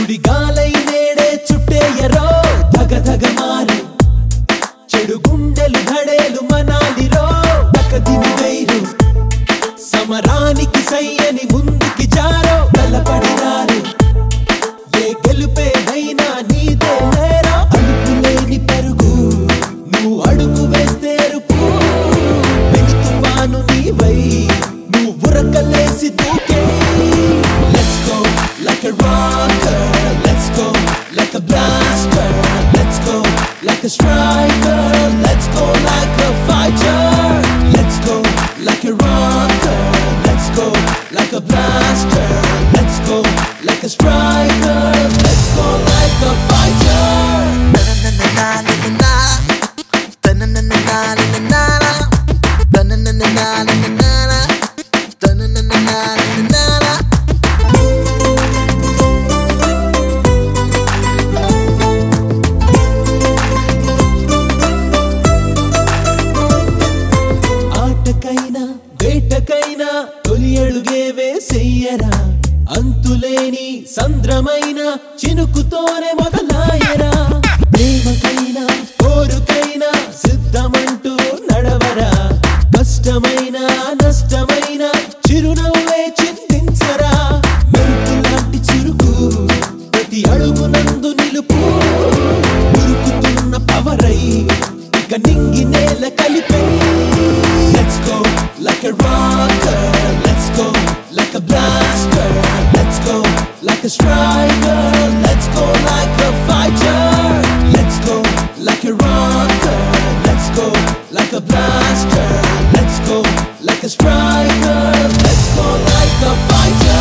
సుడిగాలై నేడే చుట్టేయరో ధగ ధగ మారి చెడు గుండెలు ధడేలు మనాలిరో తకదిమి వైరు సమరానికి సయ్యని ముందుకి జారో తలపడినారు ఏ గెలుపేదైనా నీదే లేరా అలుపులేని పరుగు నువ్వు అడుగు వేస్తే రుపు వెను తుఫాను నీవై నువ్వు ఉరకలేసి దూకే Let's go like a rocker Let's go like a blaster Let's go like a striker Let's go like a fighter Let's go like a rocker Let's go like a blaster Let's go like a striker Let's go like a fighter ఆటకైనా వేటకైనా తొలి అడుగే వేసెయ్యరా అంతులేని సంద్రమైన చినుకుతోనే మొదలాయరా ప్రేమకైనా కోరుకైనా సిద్ధమంటూ నడవరా కష్టమైన నష్టమైన చిరునవ్వే చింతించరా మెరుపు లాంటి చురుకు ప్రతి అడుగునందు నిలుపు ఉరుకుతున్న పవరై ఇక నింగి నేల కలిపే Let's go like a rocker Let's go like a blaster Let's go like a striker Let's go like a fighter Let's go like a rocker Let's go like a blaster Let's go like a striker Let's go like a fighter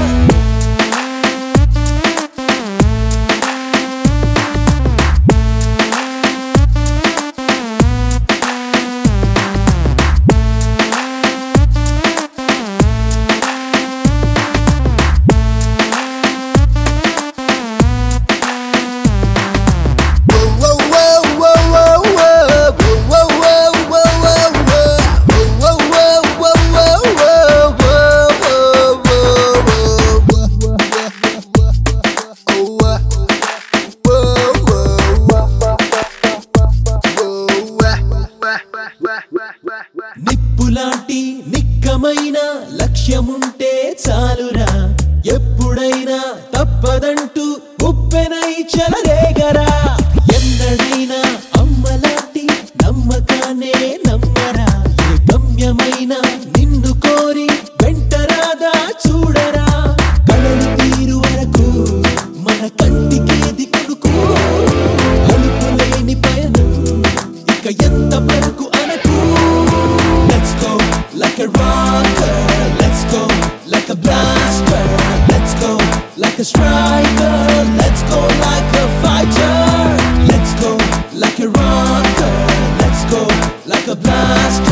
నిప్పులాంటి నిక్కమైన లక్ష్యముంటే చాలురా ఎప్పుడైనా తప్పదంటూ ఉప్పెనై చెలరేగరా ఎన్నడైనా అమ్మలాంటి నమ్మకాన్నే నమ్మరా ఏ గమ్యమైన నిన్ను కోరి వెంటరాదా చూడరా కడలు తీరు వరకు మన కంటికేది కొడుకు అలుపులేని పయనం ఇక ఎంత వరకు అనకు Let's go like a rocker Let's go like a blaster Let's go like a striker Let's go like a fighter Let's go like a rocker Let's go like a blaster